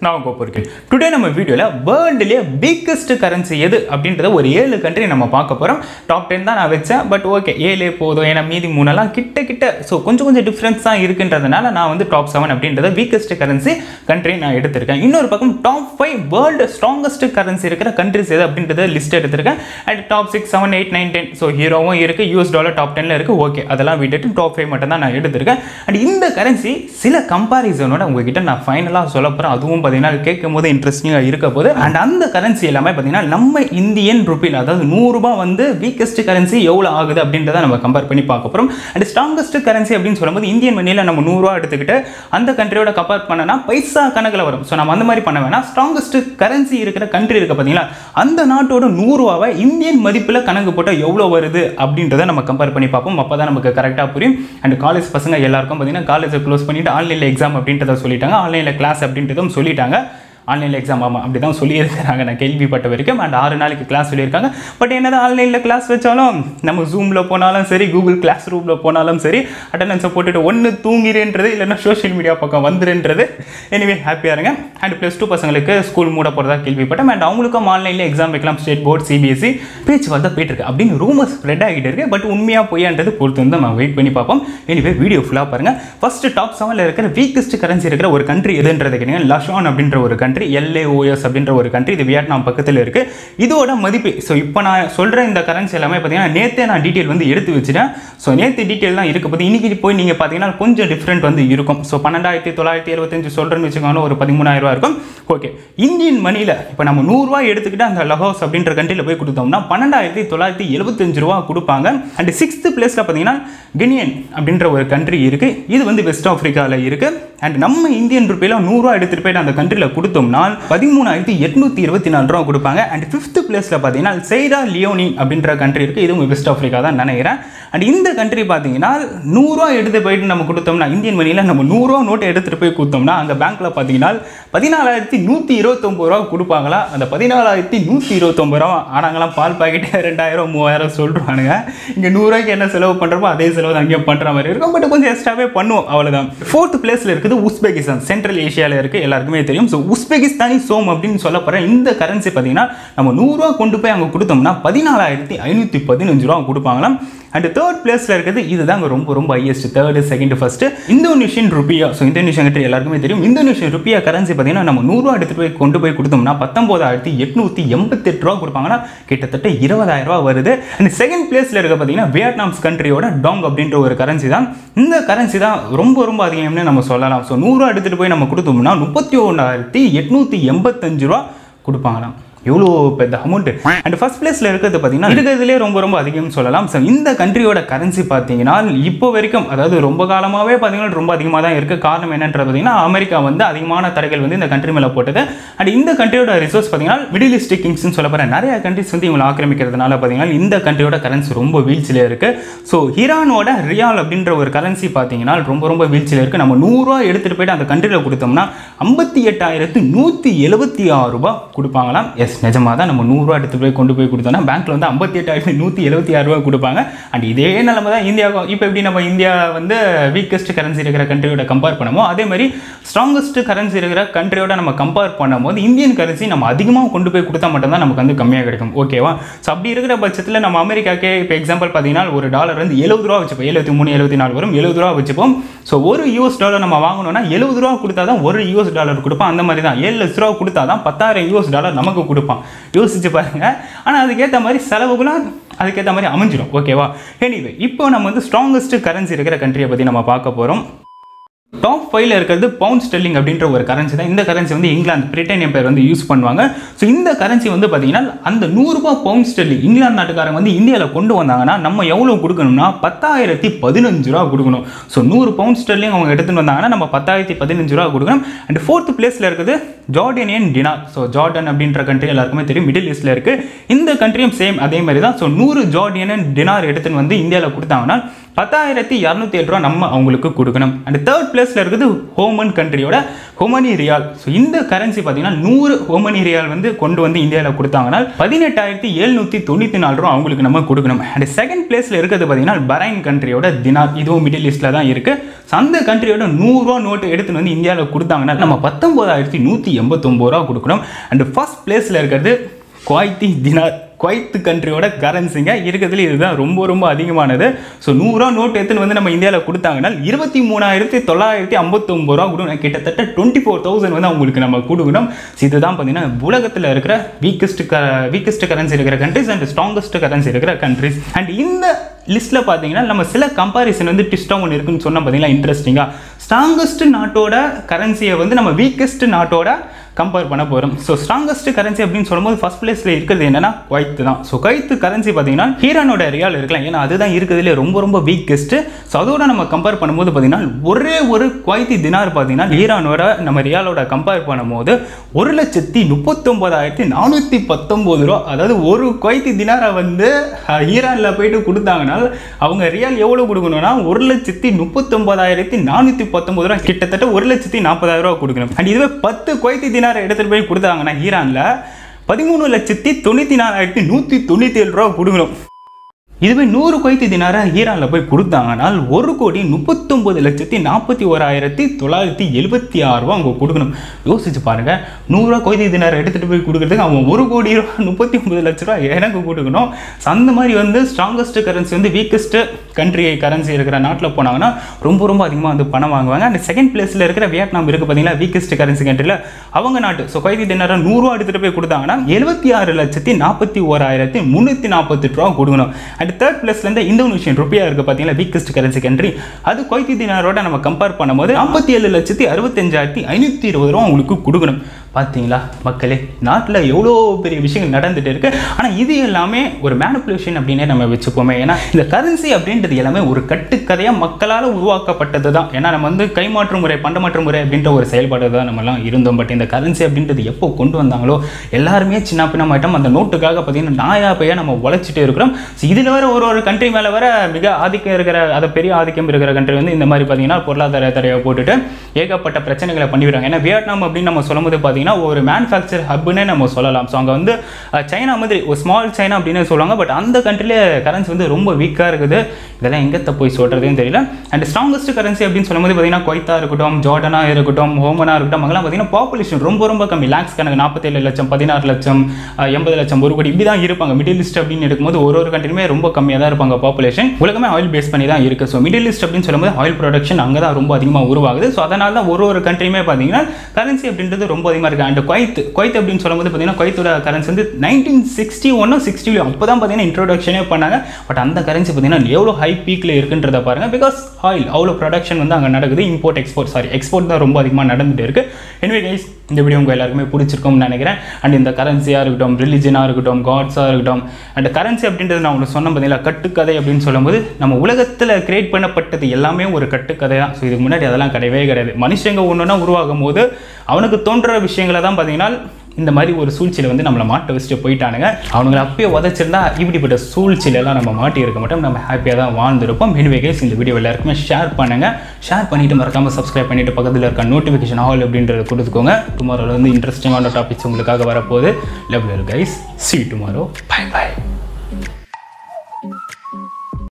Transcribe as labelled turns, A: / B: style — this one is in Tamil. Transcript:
A: நான் கோப்பருக்கு டுடே நம்ம வீடியோவில் வேர்ல்டுலேயே பிக்கஸ்ட் கரன்சி எது அப்படின்றத ஒரு ஏழு கண்ட்ரி நம்ம பார்க்க போகிறோம் டாப் டென் தான் நான் வச்சேன் பட் ஓகே ஏழே போதும் ஏன்னா மீதி மூணெல்லாம் கிட்ட கிட்ட ஸோ கொஞ்சம் கொஞ்சம் டிஃப்ரென்ஸ் தான் இருக்குன்றதுனால நான் வந்து டாப் செவன் அப்படின்றத வீக்கஸ்ட் கரன்சி கண்ட்ரி நான் எடுத்திருக்கேன் இன்னொரு பக்கம் top five world strongest currency இருக்கிற கண்ட்ரிஸ் எது அப்படின்றத லிஸ்ட் எடுத்திருக்கேன் and top six seven eight nine ten so ஹீரோவும் இருக்குது யூஎஸ் டாலர் டாப் டென்னில் இருக்குது ஓகே அதெல்லாம் விட்டுட்டு டாப் ஃபைவ் மட்டும் தான் நான் எடுத்திருக்கேன் அண்ட் இந்த கரன்சி சில கம்பாரிசனோட உங்ககிட்ட நான் ஃபைனலாக சொல்ல போகிறேன் அதுவும் பார்த்தீங்கன்னா கேட்கும் போது இன்ட்ரெஸ்டிங்காக இருக்க போது அண்ட் அந்த கரன்சி எல்லாமே பார்த்தீங்கன்னா நம்ம இந்தியன் ருப்பியில் அதாவது நூறுரூபா வந்து வீக்கஸ்ட் கரன்சி எவ்வளோ ஆகுது அப்படின்றத நம்ம கம்பேர் பண்ணி பார்க்க போகிறோம் அண்ட் ஸ்ட்ராங்கஸ்ட் கரன்சி அப்படின்னு சொல்லும்போது இந்தியன் மணியில் நம்ம நூறுரூவா எடுத்துக்கிட்டு அந்த கண்ட்ரியோட கம்பேர் பண்ணனா பைசா கணக்கில் வரும் ஸோ நம்ம அந்த மாதிரி பண்ண வேணாம் ஸ்ட்ராங்கஸ்ட் கரன்சி இருக்கிற கண்ட்ரி இருக்க பார்த்தீங்களா அந்த நாட்டோட நூறுரூவாவை இந்தியன் மதிப்பில் கணக்கு போட்டால் எவ்வளோ வருது அப்படின்றத நம்ம கம்பேர் பண்ணி பார்ப்போம் அப்போ தான் நமக்கு கரெக்டாக புரியும் அண்ட் காலேஜ் பசங்க எல்லாருக்கும் பார்த்தீங்கன்னா காலேஜை க்ளோஸ் பண்ணிட்டு ஆன்லைனில் எக்ஸாம் அப்படின்றத சொல்லிட்டாங்க ஆன்லைனில் கிளாஸ் அப்படின்றதும் சொல்லிட்டாங்க ஆன்லைனில் எக்ஸாம் ஆமாம் அப்படி தான் சொல்லியிருக்கிறாங்க நான் கேள்விப்பட்ட வரைக்கும் அண்ட் ஆறு நாளைக்கு கிளாஸ் சொல்லியிருக்காங்க பட் என்னதான் ஆன்லைனில் கிளாஸ் வச்சாலும் நம்ம ஜூமில் போனாலும் சரி கூகுள் கிளாஸ் ரூமில் போனாலும் சரி அட்டண்டன்ஸை போட்டுட்டு ஒன்று தூங்கிறேன்றது இல்லைன்னா சோஷியல் மீடியா பக்கம் வந்துருன்றது எனிவே ஹாப்பியாக இருங்க அண்ட் ப்ளஸ் டூ பசங்களுக்கு ஸ்கூல் மூட போகிறதா கேள்விப்பட்டேன் அண்ட் அவங்களுக்கும் ஆன்லைனில் எக்ஸாம் வைக்கலாம் ஸ்டேட் போர்ட் சிபிஎஸ்சி பேச்சு வந்து போயிட்டு இருக்கு அப்படின்னு ரூமர் ஸ்ப்ரெட் ஆகிட்டு இருக்கு பட் உண்மையாக பொய்யான்றது பொறுத்து வந்து நம்ம வெயிட் பண்ணி பார்ப்போம் எனிவே வீடியோ ஃபுல்லாக பாருங்கள் ஃபர்ஸ்ட் டாப் செவனில் இருக்கிற வீக்கஸ்ட் கரன்சி இருக்கிற ஒரு கண்ட்ரி எதுன்றது கேட்டீங்கன்னா லஷான் அப்படின்ற ஒரு கண்ட்ரி எல்ஏஓஎஸ் அப்படின்ற ஒரு கண்ட்ரி இது வியட்நாம் பக்கத்தில் இருக்குது இதோட மதிப்பு ஸோ இப்போ நான் சொல்கிற இந்த கரன்சி எல்லாமே பார்த்தீங்கன்னா நேற்றே நான் டீட்டெயில் வந்து எடுத்து வச்சுட்டேன் ஸோ நேற்று டீட்டெயில் தான் இருக்க போது இன்றைக்கி போய் நீங்கள் பார்த்தீங்கன்னா கொஞ்சம் டிஃப்ரெண்ட் வந்து இருக்கும் ஸோ பன்னெண்டாயிரத்தி தொள்ளாயிரத்தி எழுபத்தஞ்சு சொல்கிறேன்னு வச்சுக்கோங்க ஒரு பதிமூணாயிரம் ரூபா இருக்கும் ஓகே இந்தியன் மணியில் இப்போ நம்ம நூறுரூவா எடுத்துக்கிட்டு அந்த லஹோஸ் அப்படின்ற கண்ட்ரியில் போய் கொடுத்தோம்னா பன்னெண்டாயிரத்தி தொள்ளாயிரத்தி எழுபத்தஞ்சு ரூபா கொடுப்பாங்க அண்ட் சிக்ஸ்த்து பிளேஸில் பார்த்தீங்கன்னா கினியன் அப்படின்ற ஒரு கண்ட்ரி இருக்குது இது வந்து வெஸ்ட் ஆஃப்ரிக்காவில் இருக்குது அண்ட் நம்ம இந்தியன் ருப்பியில் நூறுரூவா எடுத்துகிட்டு போயிட்டு அந்த கண்ட்ரியில் கொடுத்தோம்னா பதிமூணாயிரத்தி எட்நூற்றி இருபத்தி நாலு ரூபா கொடுப்பாங்க அண்ட் ஃபிஃப்த் பிளேஸில் பார்த்தீங்கன்னா செய்ரா லியோனி அப்படின்ற கண்ட்ரி இருக்குது இதுவும் வெஸ்ட் ஆஃப்ரிக்கா தான் நினைக்கிறேன் அண்ட் இந்த கண்ட்ரி பார்த்தீங்கன்னா நூறுரூவா எடுத்து போயிட்டு நம்ம கொடுத்தோம்னா இந்தியன் மணியில் நம்ம நூறுரூவா நோட்டை எடுத்துகிட்டு போய் கொடுத்தோம்னா அங்கே பேங்க்கில் பார்த்தீங்கன்னா பதினாலாயிரத்தி நூற்றி இருபத்தொம்பது ரூபா கொடுப்பாங்களா அந்த பதினாலாயிரத்தி நூற்றி இருபத்தொம்பது ரூபா ஆனாங்களாம் பால் பாக்கெட்டு ரெண்டாயிரம் மூவாயிரம் சொல்கிறானுங்க இங்கே நூறுரூவாய்க்கு என்ன செலவு பண்ணுறப்போ அதே செலவு தான் அங்கேயும் பண்ணுற மாதிரி இருக்கும் பட் கொஞ்சம் எக்ஸ்ட்ராவே பண்ணுவோம் அவ்வளோதான் ஃபோர்த் பிளேஸில் இருக்குது உஸ்பெகிஸ்தான் சென்ட்ரல் ஏஷியாவில் இருக்குது எல்லாருக்குமே தெரியும் ஸோ உஸ்பெகிஸ்தானி சோம் அப்படின்னு சொல்லப்படுற இந்த கரன்சி பார்த்தீங்கன்னா நம்ம நூறுரூவா கொண்டு போய் அங்கே கொடுத்தோம்னா பதினாலாயிரத்தி ஐநூற்றி பதினஞ்சு ரூபா கொடுப்பாங்களாம் அண்ட் தேர்ட் பிளேஸில் இருக்குது இதுதாங்க ரொம்ப ரொம்ப highest third second first Indonesian rupiah so Indonesian country எல்லாருக்குமே தெரியும் இந்தோனேஷியன் ருப்பியா கரன்சி பார்த்தீங்கன்னா நம்ம நூறுரூவா எடுத்துகிட்டு போய் கொண்டு போய் கொடுத்தோம்னா பத்தொம்போதாயிரத்தி எட்நூற்றி எண்பத்தெட்டு ரூபா கொடுப்பாங்கன்னா கிட்டத்தட்ட இருபதாயிரம் ரூபா வருது அண்ட் செகண்ட் பிளேஸில் இருக்க பார்த்தீங்கன்னா வியட்நாம்ஸ் கண்ட்ரியோட டாங் அப்படின்ற ஒரு கரன்சி தான் இந்த கரன்சி தான் ரொம்ப ரொம்ப அதிகம்னு நம்ம சொல்லலாம் ஸோ நூறுரூவா எடுத்துகிட்டு போய் நம்ம கொடுத்தோம்னா முப்பத்தி ஒன்றாயிரத்தி எட்நூற்றி எண்பத்தஞ்சு ரூபா கொடுப்பாங்களாம் எவ்வளோ பெரிய அமௌண்ட் அண்ட் ஃபர்ஸ்ட் பிளேஸில் இருக்கிறது பார்த்தீங்கன்னா இருக்கிறதுலே ரொம்ப ரொம்ப அதிகம்னு சொல்லலாம் ஸோ இந்த கண்ட்ரியோட கரன்சி பார்த்தீங்கன்னா இப்போ வரைக்கும் அதாவது ரொம்ப காலமாகவே பார்த்தீங்கன்னா ரொம்ப அதிகமாக தான் இருக்குது காரணம் என்னன்றது பார்த்தீங்கன்னா அமெரிக்கா வந்து அதிகமான தடைகள் வந்து இந்த கண்ட்ரி மேலே போட்டது அண்ட் இந்த கண்ட்ரியோட ரிசோர்ஸ் பார்த்தீங்கன்னா மிடில் ஈஸ்ட் கிங்ஸ்னு சொல்ல போகிற நிறைய கண்ட்ரிஸ் வந்து இவங்களை ஆக்கிரமிக்கிறதுனால பார்த்தீங்கன்னா இந்த கண்ட்ரியோட கரன்சி ரொம்ப வீழ்ச்சியில் இருக்குது ஸோ ஈரானோட ரியால் அப்படின்ற ஒரு கரன்சி பார்த்தீங்கன்னா ரொம்ப ரொம்ப வீழ்ச்சியில் இருக்குது நம்ம நூறுரூவா எடுத்துகிட்டு போயிட்டு அந்த கண்ட்ரியில் கொடுத்தோம்னா ஐம்பத்தி எட்டாயிரத்து நூற்றி எழுபத்தி ஆறு ரூபாய் கொடுப்பாங்களாம் எஸ் நிஜமாக தான் நம்ம நூறுரூவா எடுத்து போய் கொண்டு போய் கொடுத்தோம்னா பேங்க்கில் வந்து ஐம்பத்தி எட்டாயிரத்தி நூற்றி எழுபத்தி ஆறு ரூபா கொடுப்பாங்க அண்ட் இதே நிலைமை தான் இந்தியாவுக்கும் இப்போ எப்படி நம்ம இந்தியா வந்து வீக்கஸ்ட் கரன்சி இருக்கிற கண்ட்ரியோட கம்பேர் பண்ணுமோ அதே மாதிரி ஸ்ட்ராங்கஸ்ட் கரன்சி இருக்கிற கண்ட்ரியோட நம்ம கம்பேர் பண்ணும்போது இந்தியன் கரன்சி நம்ம அதிகமாக கொண்டு போய் கொடுத்தா மட்டும்தான் நமக்கு வந்து கம்மியாக கிடைக்கும் ஓகேவா ஸோ அப்படி இருக்கிற பட்சத்தில் நம்ம அமெரிக்காக்கே இப்போ எக்ஸாம்பிள் பார்த்தீங்கன்னா ஒரு டாலர் வந்து எழுபது ரூபா வச்சுப்போம் எழுபத்தி மூணு எழுபத்தி நாலு வரும் எழுபது ரூபா வச்சுப்போம் ஸோ ஒரு யூஎஸ் டாலர் நம்ம வாங்கணும்னா எழுபது ரூபா கொடுத்தா தான் ஒரு யூஎஸ் டாலர் கொடுப்பான் அந்த மாதிரி தான் ஏழு லட்ச ரூபா கொடுத்தா தான் பத்தாயிரம் யூஎஸ் டாலர் நமக்கு கொடுப்பான் யோசிச்சு பாருங்க ஆனால் அதுக்கேற்ற மாதிரி செலவுகளும் அதுக்கேற்ற மாதிரி அமைஞ்சிடும் ஓகேவா எனிவே இப்போ நம்ம வந்து ஸ்ட்ராங்கஸ்ட் கரன்சி இருக்கிற கண்ட்ரியை பற்றி நம்ம பார்க்க போகிறோம் டாப் ஃபைவ்ல இருக்கிறது பவுண்ட் ஸ்டெல்லிங் அப்படின்ற ஒரு கரன்சி தான் இந்த கரன்சி வந்து இங்கிலாந்து பிரிட்டன் எம்பையர் வந்து யூஸ் பண்ணுவாங்க ஸோ இந்த கரன்சி வந்து பார்த்தீங்கன்னா அந்த நூறுரூபா பவுண்ட் ஸ்டெல்லிங் இங்கிலாந்து நாட்டுக்காரங்க வந்து இந்தியாவில் கொண்டு வந்தாங்கன்னா நம்ம எவ்வளோ கொடுக்கணும்னா பத்தாயிரத்தி பதினஞ்சு ரூபா கொடுக்கணும் ஸோ நூறு பவுண்ட் ஸ்டெல்லிங் அவங்க எடுத்துகிட்டு வந்தாங்கன்னா நம்ம பத்தாயிரத்தி பதினஞ்சு ரூபா கொடுக்கணும் அண்ட் ஃபோர்த் பிளேஸில் இருக்குது ஜார்டனியன் டினார் ஸோ ஜார்டன் அப்படின்ற கண்ட்ரி எல்லாருக்குமே தெரியும் மிடில் ஈஸ்டில் இருக்குது இந்த கண்ட்ரியும் சேம் அதே மாதிரி தான் ஸோ நூறு ஜார்டியன் டினார் எடுத்துன்னு வந்து இந்தியாவில் கொடுத்தாங்கன்னா பத்தாயிரத்தி இரநூத்தி ஏழு ரூபா நம்ம அவங்களுக்கு கொடுக்கணும் அண்ட் தேர்ட் பிளேஸில் இருக்குது ஹோமன் கண்ட்ரியோட ஹோமனி ரியால் ஸோ இந்த கரன்சி பார்த்தீங்கன்னா நூறு ஹோமனி ரியால் வந்து கொண்டு வந்து இந்தியாவில் கொடுத்தாங்கன்னா பதினெட்டாயிரத்தி எழுநூற்றி தொண்ணூற்றி நாலு ரூபா அவங்களுக்கு நம்ம கொடுக்கணும் அண்ட் செகண்ட் பிளேஸில் இருக்கிறது பார்த்தீங்கன்னா பரைன் கண்ட்ரியோட தினார் இதுவும் மிடில் ஈஸ்டில் தான் இருக்குது ஸோ அந்த கண்ட்ரியோட நூறுரூவா நோட்டு எடுத்துன்னு வந்து இந்தியாவில் கொடுத்தாங்கன்னா நம்ம பத்தொம்போதாயிரத்தி நூற்றி எண்பத்தொம்பது ரூபா கொடுக்கணும் அண்ட் ஃபர்ஸ்ட் பிளேஸில் இருக்கிறது குவாய்த்தி தினார் குவைத்து கண்ட்ரியோட கரன்சிங்க இருக்கிறதுல இதுதான் ரொம்ப ரொம்ப அதிகமானது ஸோ நூறுரூவா நோட் எடுத்துன்னு வந்து நம்ம இந்தியாவில் கொடுத்தாங்கன்னா இருபத்தி மூணாயிரத்தி தொள்ளாயிரத்தி ஐம்பத்தொம்பது ரூபா கொடுக்கணும் கிட்டத்தட்ட டுவெண்ட்டி ஃபோர் தௌசண்ட் வந்து அவங்களுக்கு நம்ம கொடுக்கணும் ஸோ இதுதான் பார்த்தீங்கன்னா உலகத்தில் இருக்கிற வீக்கஸ்ட் க வீக்கஸ்ட் கரன்சி இருக்கிற கண்ட்ரிஸ் அண்ட் ஸ்ட்ராங்கஸ்ட் கரன்சி இருக்கிற கண்ட்ரிஸ் அண்ட் இந்த லிஸ்ட்டில் பார்த்தீங்கன்னா நம்ம சில கம்பாரிசன் வந்து டிஸ்டாக ஒன்று இருக்குன்னு சொன்னால் பார்த்தீங்கன்னா இன்ட்ரெஸ்டிங்காக ஸ்ட்ராங்கஸ்ட் நாட்டோட கரன்சியை வந்து நம்ம வீக்கஸ்ட் நாட்டோட கம்பேர் பண்ண போகிறோம் ஸோ ஸ்ட்ராங்கஸ்ட் கரன்சி அப்படின்னு சொல்லும்போது ஃபர்ஸ்ட் பிளேஸில் இருக்கிறது என்னன்னா குவைத்து தான் ஸோ குவைத்து கரன்சி பார்த்தீங்கன்னா ஈரானோட ரியால் இருக்கலாம் ஏன்னா அதுதான் இருக்கிறதுலே ரொம்ப ரொம்ப வீக்கஸ்ட்டு ஸோ அதோட நம்ம கம்பேர் பண்ணும்போது பார்த்தீங்கன்னா ஒரே ஒரு குவைத்தி தினார் பார்த்தீங்கன்னா ஈரானோட நம்ம ரியாலோட கம்பேர் பண்ணும்போது ஒரு லட்சத்தி முப்பத்தொம்போதாயிரத்தி நானூற்றி பத்தொம்போது ரூபா அதாவது ஒரு குவைத்தி தினாரை வந்து அஹ், ஈரானில் போயிட்டு கொடுத்தாங்கன்னா அவங்க ரியால் எவ்வளோ கொடுக்கணும்னா ஒரு லட்சத்தி முப்பத்தொம்போதாயிரத்தி நானூற்றி பத்தொம்போது ரூபா கிட்டத்தட்ட ஒரு லட்சத்தி நாற்பதாயிரம் ரூபா கொடுக்கணும் அண்ட் இதுவே பத்து குவைத்தி தினாரை எடுத்துகிட்டு போய் கொடுத்தாங்கன்னா ஈரானில் பதிமூணு லட்சத்தி தொண்ணூற்றி நாலாயிரத்தி நூற்றி தொண்ணூற்றி ஏழு ரூபா கொடுக்கணும் இதுவே நூறு குவைத்தி தினாரை ஈரானில் போய் கொடுத்தாங்கனால் ஒரு கோடி முப்பத்தொம்பது லட்சத்தி நாற்பத்தி ஓராயிரத்தி தொள்ளாயிரத்தி எழுபத்தி ஆறு ரூபா அவங்க கொடுக்கணும் யோசிச்சு பாருங்க நூறுரூவா குவைத்தி தினாரை எடுத்துகிட்டு போய் கொடுக்குறதுக்கு அவன் ஒரு கோடி ரூபா முப்பத்தி ஒன்பது லட்ச ரூபா எனக்கு கொடுக்கணும் So, அந்த மாதிரி வந்து ஸ்ட்ராங்கஸ்ட் கரன்சி வந்து வீக்கஸ்ட் கண்ட்ரி கரன்சி இருக்கிற நாட்டில் போனாங்கன்னா ரொம்ப ரொம்ப அதிகமாக வந்து பணம் வாங்குவாங்க அண்ட் செகண்ட் பிளேஸில் இருக்கிற வியட்நாம் இருக்குது பார்த்தீங்களா வீக்கஸ்ட் கரன்சி கண்ட்ரியில் அவங்க நாட்டு ஸோ குவைத்தி தினாரை நூறுரூவா எடுத்துகிட்டு போய் கொடுத்தாங்கன்னா எழுபத்தி ஆறு லட்சத்தி நாற்பத்தி ஓராயிரத்தி முந்நூற்றி நாற்பத்தெட்டு ரூபா கொடுக்கணும் அண்ட் தேர்ட் பிளேஸ்லேருந்து இந்தோனேஷியன் ருப்பியா இருக்குது பார்த்தீங்களா வீக்கஸ்ட் கரன்சி கண்ட்ரி அது குவைத்தி தினாரோட நம்ம கம்பேர் பண்ணும்போது ஐம்பத்தி ஏழு லட்சத்தி அறுபத்தஞ்சாயிரத்தி ஐநூற்றி இருபது ரூபா உங்களுக்கு கொடுக்கணும் பார்த்தீங்களா மக்களே நாட்டில் எவ்வளோ பெரிய விஷயங்கள் நடந்துட்டு இருக்கு ஆனால் இது எல்லாமே ஒரு மேனிப்புலேஷன் அப்படின்னே நம்ம வச்சுப்போமே ஏன்னா இந்த கரன்சி அப்படின்றது எல்லாமே ஒரு கட்டுக்கதையாக மக்களால் உருவாக்கப்பட்டது தான் ஏன்னா நம்ம வந்து கைமாற்று முறை பண்டமாற்று முறை அப்படின்ற ஒரு செயல்பாடு தான் நம்மலாம் இருந்தோம் பட் இந்த கரன்சி அப்படின்றது எப்போ கொண்டு வந்தாங்களோ எல்லாருமே சின்ன பின்னமாயிட்டோம் அந்த நோட்டுக்காக பார்த்தீங்கன்னா நாயா பையா நம்ம உழைச்சிட்டு இருக்கிறோம் ஸோ இதில் வர ஒரு ஒரு கண்ட்ரி மேலே வர மிக ஆதிக்கம் இருக்கிற அதை பெரிய ஆதிக்கம் இருக்கிற கண்ட்ரி வந்து இந்த மாதிரி பார்த்தீங்கன்னா பொருளாதார தடையை போட்டுட்டு ஏகப்பட்ட பிரச்சனைகளை பண்ணிவிடுறாங்க ஏன்னா வியட்நாம் அப்படின்னு நம்ம சொல்லும்போது பார்த்தீங்கன்னா ஒரு மேனுஃபேக்சர் ஹப்னே நம்ம சொல்லலாம் ஸோ அங்கே வந்து அஹ், சைனா மாதிரி ஒரு ஸ்மால் சைனா அப்படின்னு சொல்லுவாங்க பட் அந்த கண்ட்ரிலே கரன்சி வந்து ரொம்ப வீக்காக இருக்குது இதெல்லாம் எங்கத்த போய் சொல்கிறதுன்னு தெரியல அண்ட் ஸ்ட்ராங்கஸ்ட் கரன்சி அப்படின்னு சொல்லும்போது பார்த்தீங்கன்னா கொய்த்தா இருக்கட்டும் ஜார்டனாக இருக்கட்டும் ஹோமனாக இருக்கட்டும் அங்கெல்லாம் பார்த்தீங்கன்னா பாப்புலேஷன் ரொம்ப ரொம்ப கம்மி லேக்ஸ் கணக்கு நாற்பத்தேழு லட்சம் பதினாறு லட்சம் அஹ், எண்பது லட்சம் ஒரு கோடி இப்படி தான் இருப்பாங்க மிடில் ஈஸ்ட் அப்படின்னு எடுக்கும்போது ஒரு ஒரு கண்ட்ரியுமே ரொம்ப கம்மியாக தான் இருப்பாங்க பாப்புலேஷன் உலகமே ஆயில் பேஸ் பண்ணி தான் இருக்குது ஸோ மிடில் ஈஸ்ட் அப்படின்னு சொல்லும்போது ஆயில் ப்ரொடக்ஷன் அங்கே தான் ரொம்ப அதிகமாக உருவாகுது ஸோ அதனால தான் ஒரு ஒரு கண்ட்ரியுமே பார்த்தீங்கன்னா கரன்சி அப்படின்றது ரொம்ப அதிகமாக இருக்குது அண்ட் குவைத் குவைத் அப்படின்னு சொல்லும்போது பார்த்தீங்கன்னா குவைத்தோட கரன்சி வந்து நைன்டீன் சிக்ஸ்டி ஒன்னும் சிக்ஸ்டி அப்போ தான் பார்த்தீங்கன்னா இன்ட்ரோடக்ஷனே பண்ணாங்க பட் அந்த கரன்சி பார்த்தீங்கன்னா எவ்வளோ ஹை பீக்கில் இருக்குன்றத பாருங்க பிகாஸ் ஆயில் அவ்வளோ ப்ரொடக்ஷன் வந்து அங்கே நடக்குது இம்போர்ட் எக்ஸ்போர்ட் சாரி எக்ஸ்போர்ட் தான் ரொம்ப அதிகமாக நடந்துட்டு இருக்கு எனவே கைஸ் இந்த வீடியோ உங்கள் எல்லாருக்குமே பிடிச்சிருக்கும்னு நினைக்கிறேன் அண்ட் இந்த கரன்சியாக இருக்கட்டும் ரிலிஜனாக இருக்கட்டும் காட்ஸாக இருக்கட்டும் அண்ட் கரன்சி அப்படின்றது நான் உங்களுக்கு சொன்ன பார்த்தீங்களா கட்டுக்கதை அப்படின்னு சொல்லும்போது நம்ம உலகத்தில் கிரியேட் பண்ணப்பட்டது எல்லாமே ஒரு கட்டுக்கதை தான் ஸோ இதுக்கு முன்னாடி அதெல்லாம் கிடையவே கிடையாது மனுஷங்க ஒன்றுனா உருவாகும் போது அவனுக்கு தோன்ற விஷயங்களை தான் பார்த்தீங்கன்னா இந்த மாதிரி ஒரு சூழ்ச்சியில் வந்து நம்மளை மாட்ட வச்சுட்டு போயிட்டானுங்க அவனுங்களை அப்பயே உதச்சிருந்தா இப்படிப்பட்ட சூழ்ச்சியிலலாம் நம்ம மாட்டி இருக்க மாட்டோம் நம்ம ஹாப்பியாக தான் வாழ்ந்துருப்போம் எனிவே கைஸ் இந்த வீடியோ எல்லாருக்குமே ஷேர் பண்ணுங்க ஷேர் பண்ணிட்டு மறக்காம சப்ஸ்கிரைப் பண்ணிட்டு பக்கத்தில் இருக்க நோட்டிஃபிகேஷன் ஆல் அப்படின்றத கொடுத்துக்கோங்க டுமாரோவில் வந்து இன்ட்ரெஸ்டிங்கான டாபிக்ஸ் உங்களுக்காக வரப்போகுது love guys see tomorrow bye by